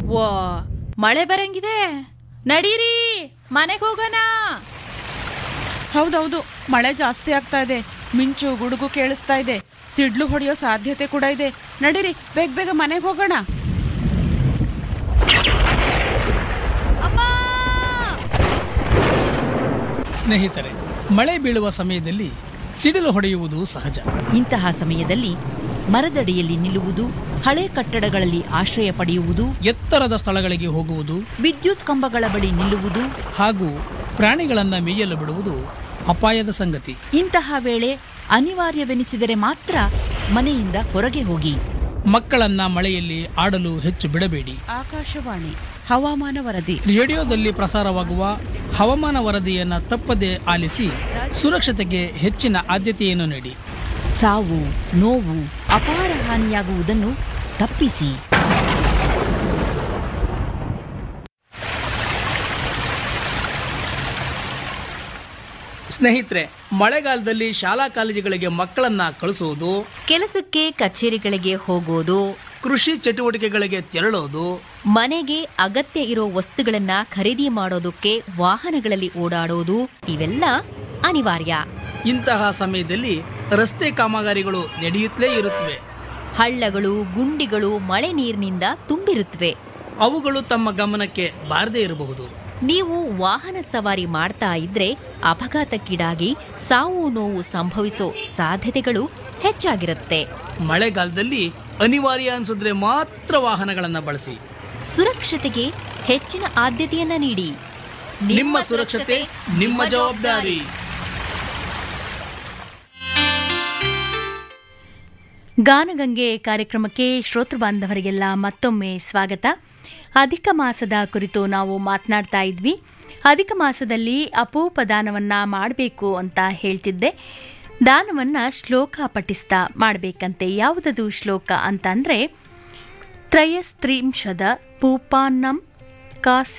ಓ ಮಳೆ ಬರಂಗಿದೆ ನಡೀರಿ ಮನೆಗೆ ಹೋಗೋಣ ಹೌದೌದು ಮಳೆ ಜಾಸ್ತಿ ಆಗ್ತಾ ಇದೆ ಮಿಂಚು ಗುಡುಗು ಕೇಳಿಸ್ತಾ ಇದೆ ಸಿಡ್ಲು ಹೊಡೆಯೋ ಸಾಧ್ಯತೆ ಕೂಡ ಇದೆ ನಡೀರಿ ಬೇಗ ಬೇಗ ಮನೆಗೆ ಹೋಗೋಣ ಸ್ನೇಹಿತರೆ ಮಳೆ ಬೀಳುವ ಸಮಯದಲ್ಲಿ ಸಿಡಿಲು ಹೊಡೆಯುವುದು ಸಹಜ ಇಂತಹ ಸಮಯದಲ್ಲಿ ಮರದಡಿಯಲ್ಲಿ ನಿಲ್ಲುವುದು ಹಳೆ ಕಟ್ಟಡಗಳಲ್ಲಿ ಆಶ್ರಯ ಪಡೆಯುವುದು ಎತ್ತರದ ಸ್ಥಳಗಳಿಗೆ ಹೋಗುವುದು ವಿದ್ಯುತ್ ಕಂಬಗಳ ಬಳಿ ನಿಲ್ಲುವುದು ಹಾಗೂ ಪ್ರಾಣಿಗಳನ್ನ ಮೇಯಲು ಬಿಡುವುದು ಅಪಾಯದ ಸಂಗತಿ ಇಂತಹ ವೇಳೆ ಅನಿವಾರ್ಯವೆನಿಸಿದರೆ ಮಾತ್ರ ಮನೆಯಿಂದ ಹೊರಗೆ ಹೋಗಿ ಮಕ್ಕಳನ್ನ ಮಳೆಯಲ್ಲಿ ಆಡಲು ಹೆಚ್ಚು ಬಿಡಬೇಡಿ ಆಕಾಶವಾಣಿ ಹವಾಮಾನ ವರದಿ ರೇಡಿಯೋದಲ್ಲಿ ಪ್ರಸಾರವಾಗುವ ಹವಾಮಾನ ವರದಿಯನ್ನ ತಪ್ಪದೆ ಆಲಿಸಿ ಸುರಕ್ಷತೆಗೆ ಹೆಚ್ಚಿನ ಆದ್ಯತೆಯನ್ನು ನೀಡಿ ಸಾವು ನೋವು ಅಪಾರ ಹಾನಿಯಾಗುವುದನ್ನು ತಪ್ಪಿಸಿ ಸ್ನೇಹಿತರೆ ಮಳೆಗಾಲದಲ್ಲಿ ಶಾಲಾ ಕಾಲೇಜುಗಳಿಗೆ ಮಕ್ಕಳನ್ನ ಕಳಿಸುವುದು ಕೆಲಸಕ್ಕೆ ಕಚೇರಿಗಳಿಗೆ ಹೋಗೋದು ಕೃಷಿ ಚಟುವಟಿಕೆಗಳಿಗೆ ತೆರಳೋದು ಮನೆಗೆ ಅಗತ್ಯ ಇರೋ ವಸ್ತುಗಳನ್ನ ಖರೀದಿ ಮಾಡೋದಕ್ಕೆ ವಾಹನಗಳಲ್ಲಿ ಓಡಾಡೋದು ಇವೆಲ್ಲ ಅನಿವಾರ್ಯ ಇಂತಹ ಸಮಯದಲ್ಲಿ ರಸ್ತೆ ಕಾಮಗಾರಿಗಳು ನಡೆಯುತ್ತಲೇ ಇರುತ್ತವೆ ಹಳ್ಳಗಳು ಗುಂಡಿಗಳು ಮಳೆ ನೀರಿನಿಂದ ತುಂಬಿರುತ್ತವೆ ಅವುಗಳು ತಮ್ಮ ಗಮನಕ್ಕೆ ಬಾರದೇ ಇರಬಹುದು ನೀವು ವಾಹನ ಸವಾರಿ ಮಾಡ್ತಾ ಇದ್ರೆ ಅಪಘಾತಕ್ಕೀಡಾಗಿ ಸಾವು ನೋವು ಸಂಭವಿಸೋ ಸಾಧ್ಯತೆಗಳು ಹೆಚ್ಚಾಗಿರುತ್ತೆ ಮಳೆಗಾಲದಲ್ಲಿ ಅನಿವಾರ್ಯ ಅನ್ಸಿದ್ರೆ ಮಾತ್ರ ವಾಹನಗಳನ್ನ ಬಳಸಿ ಸುರಕ್ಷತೆಗೆ ಹೆಚ್ಚಿನ ಆದ್ಯತೆಯನ್ನ ನೀಡಿ ನಿಮ್ಮ ಸುರಕ್ಷತೆ ನಿಮ್ಮ ಜವಾಬ್ದಾರಿ ಗಾನಗಂಗೆ ಕಾರ್ಯಕ್ರಮಕ್ಕೆ ಶ್ರೋತೃ ಬಾಂಧವರಿಗೆಲ್ಲ ಮತ್ತೊಮ್ಮೆ ಸ್ವಾಗತ ಅಧಿಕ ಮಾಸದ ಕುರಿತು ನಾವು ಮಾತನಾಡ್ತಾ ಇದ್ವಿ ಅಧಿಕ ಮಾಸದಲ್ಲಿ ಅಪೂಪ ದಾನವನ್ನ ಮಾಡಬೇಕು ಅಂತ ಹೇಳ್ತಿದ್ದೆ ದಾನವನ್ನ ಶ್ಲೋಕ ಪಠಿಸ್ತಾ ಮಾಡಬೇಕಂತೆ ಯಾವುದದು ಶ್ಲೋಕ ಅಂತಂದ್ರೆ ತ್ರಯಸ್ತ್ರಿಂಶದ ಪೂಪಾನ್ನಂ ಕಾಸ್